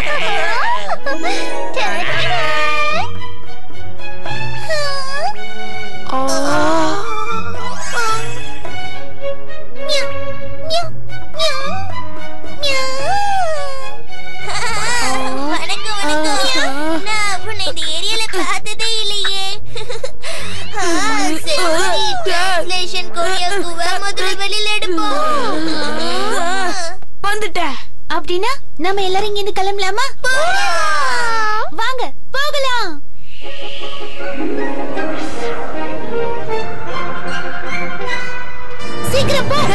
வணக்கம் வணக்கம் நான் உன்னை இந்த ஏரியால பார்த்ததே இல்லையே ஆ, சரி டிரான்ஸ்லேஷன் கொரியாக்குவ முதல்ல வெளியில எடுப்போம் வந்துட்டேன் அப்படின்னா நம்ம எல்லாரும் இங்க இருந்து கிளம்பலாமா வாங்க போகலாம் சீக்கிரம் போ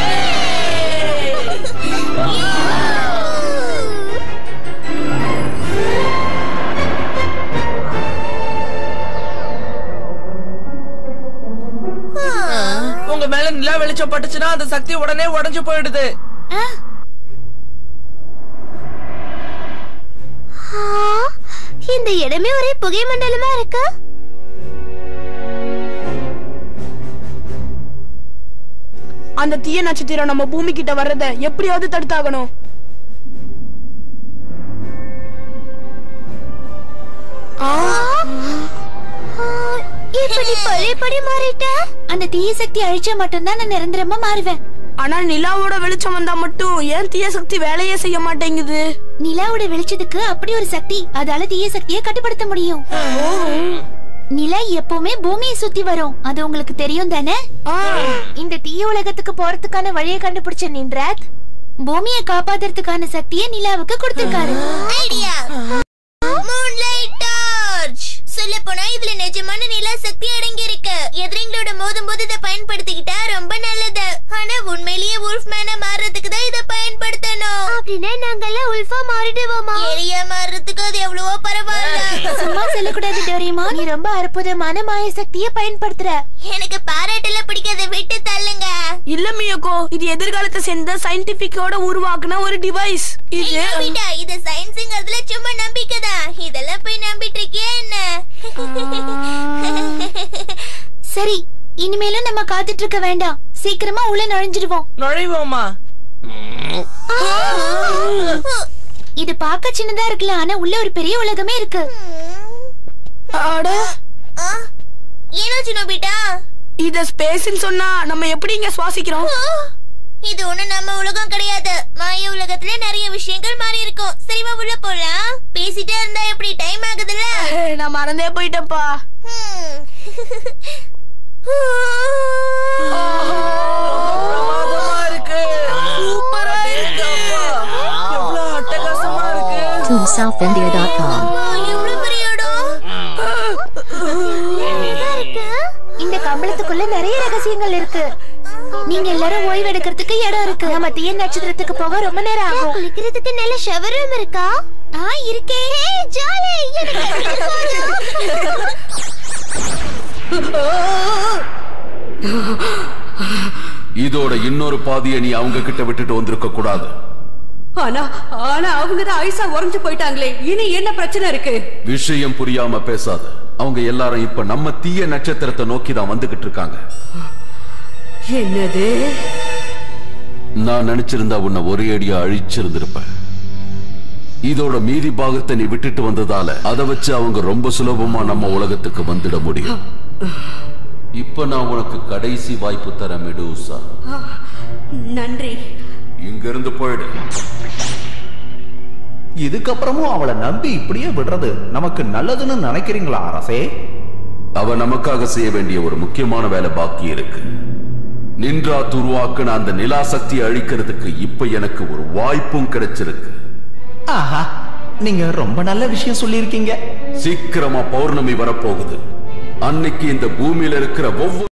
உங்க மேல நிலா வெளிச்சம் பட்டுச்சுன்னா அந்த சக்தி உடனே உடைஞ்சு போயிடுது ஆ. ஆ, இந்த இடமே ஒரே புகை மண்டலமா இருக்கு அந்த தீய நட்சத்திரம் நம்ம பூமி கிட்ட வர்றத எப்படியாவது தடுத்தாகணும் ஆ, இப்படி பழையபடி மாறிட்ட அந்த தீய சக்தி அழிச்சா மட்டும்தான் நான் நிரந்தரமா மாறுவேன் ஆனா நிலாவோட வெளிச்சம் வந்தா மட்டும் ஏன் தீய சக்தி வேலையே செய்ய மாட்டேங்குது நிலாவோட வெளிச்சத்துக்கு அப்படி ஒரு சக்தி அதால தீய சக்தியை கட்டுப்படுத்த முடியும் நிலா எப்பவுமே பூமியை சுத்தி வரும் அது உங்களுக்கு தெரியும் தானே இந்த தீய உலகத்துக்கு போறதுக்கான வழியை கண்டுபிடிச்ச நின்றாத் பூமியை காப்பாத்துறதுக்கான சக்தியை நிலாவுக்கு கொடுத்திருக்காரு ஐடியா மூன்லைட் டார்ச் சொல்ல போனா இதுல நிஜமான நிலா சக்தி அடங்கி இருக்கு எதிரிங்களோட மோதும் போது இதை பயன்படுத்திக்கிட்டா ரொம்ப நல்லது ஆனா உண்மையிலேயே உல்ஃப் மேனா மாறதுக்கு தான் இதை பயன்படுத்தணும் அப்படின்னா நாங்கெல்லாம் உல்ஃபா மாறிடுவோமா எலியா மாறுறதுக்கு அது எவ்வளவோ பரவாயில்ல சும்மா சொல்லக்கூடாது டோரேமா நீ ரொம்ப அற்புதமான மாய சக்தியை பயன்படுத்துற எனக்கு பாராட்டெல்லாம் பிடிக்காத விட்டு தள்ளுங்க இல்ல மியக்கோ இது எதிர்காலத்தை சேர்ந்த சயின்டிபிக்கோட உருவாக்குன ஒரு டிவைஸ் இது ஐயோ, விடா, இது சயின்ஸுங்கிறதுல சும்மா நம்பிக்கை தான் இதெல்லாம் போய் நம்பிட்டு இருக்கியா என்ன சரி இனிமேலும் நம்ம காத்துட்டு இருக்க வேண்டாம் சீக்கிரமா உள்ள நுழைஞ்சிடுவோம் நுழைவோமா இது பார்க்க சின்னதா இருக்கலாம் ஆனா உள்ள ஒரு பெரிய உலகமே இருக்கு அட ஆ, என்னாச்சு நோபிட்டா இத ஸ்பேஸ்னு சொன்னா நம்ம எப்படி இங்க சுவாசிக்கிறோம் ஆ, இது ஒண்ணு நம்ம உலகம் கிடையாது மாய உலகத்துல நிறைய விஷயங்கள் மாறி இருக்கும் சரிவா உள்ள போலாம் பேசிட்டே இருந்தா எப்படி டைம் ஆகுதுல்ல ஏய், நான் மறந்தே போயிட்டேன்ப்பா ஹம். பிரமாதமா இருக்கு சூப்பரா இருக்கு எவ்வளவு அட்டகாசமா இருக்கு ToonSouthIndia.com. ஆ, எவ்வளவு பெரிய இடம் நல்லா இருக்கு இந்த கம்பளத்துக்குள்ள நிறைய ரகசியங்கள் இருக்கு நீங்க எல்லாரும் ஓய்வு எடுக்கிறதுக்கு இடம் இருக்கு நம்ம தீய நட்சத்திரத்துக்கு போக ரொம்ப நேரம் ஆகும் குளிக்கிறதுக்கு நல்ல ஷவர் ரூம் இருக்கா ஆ இருக்கே ஜாலி எனக்கு அதுல இதோட இன்னொரு பாதியை நீ அவங்க கிட்ட விட்டுட்டு வந்திருக்க கூடாது ஆனா ஆனா அவங்க தான் ஐசா உறைஞ்சு போயிட்டாங்களே இனி என்ன பிரச்சனை இருக்கு விஷயம் புரியாம பேசாத அவங்க எல்லாரும் இப்ப நம்ம தீய நட்சத்திரத்தை நோக்கி தான் வந்துகிட்டு இருக்காங்க என்னது நான் நினைச்சிருந்தா உன்னை ஒரே அடியா அழிச்சிருந்திருப்பேன் இதோட மீதி பாகத்தை நீ விட்டுட்டு வந்ததால அதை வச்சு அவங்க ரொம்ப சுலபமா நம்ம உலகத்துக்கு வந்துட முடியும் இப்ப நான் உனக்கு கடைசி வாய்ப்பு தர மெடூசா நன்றி இங்க இருந்து போயிடு இதுக்கப்புறமும் அவளை நம்பி இப்படியே விடுறது நமக்கு நல்லதுன்னு நினைக்கிறீங்களா அரசே அவ நமக்காக செய்ய வேண்டிய ஒரு முக்கியமான வேலை பாக்கி இருக்கு நின்றா துருவாக்குன அந்த நிலாசக்தியை அழிக்கிறதுக்கு இப்ப எனக்கு ஒரு வாய்ப்பும் கிடைச்சிருக்கு ஆஹா நீங்க ரொம்ப நல்ல விஷயம் சொல்லியிருக்கீங்க சீக்கிரமா பௌர்ணமி வரப்போகுது அன்னைக்கு இந்த பூமியில இருக்கிற ஒவ்வொரு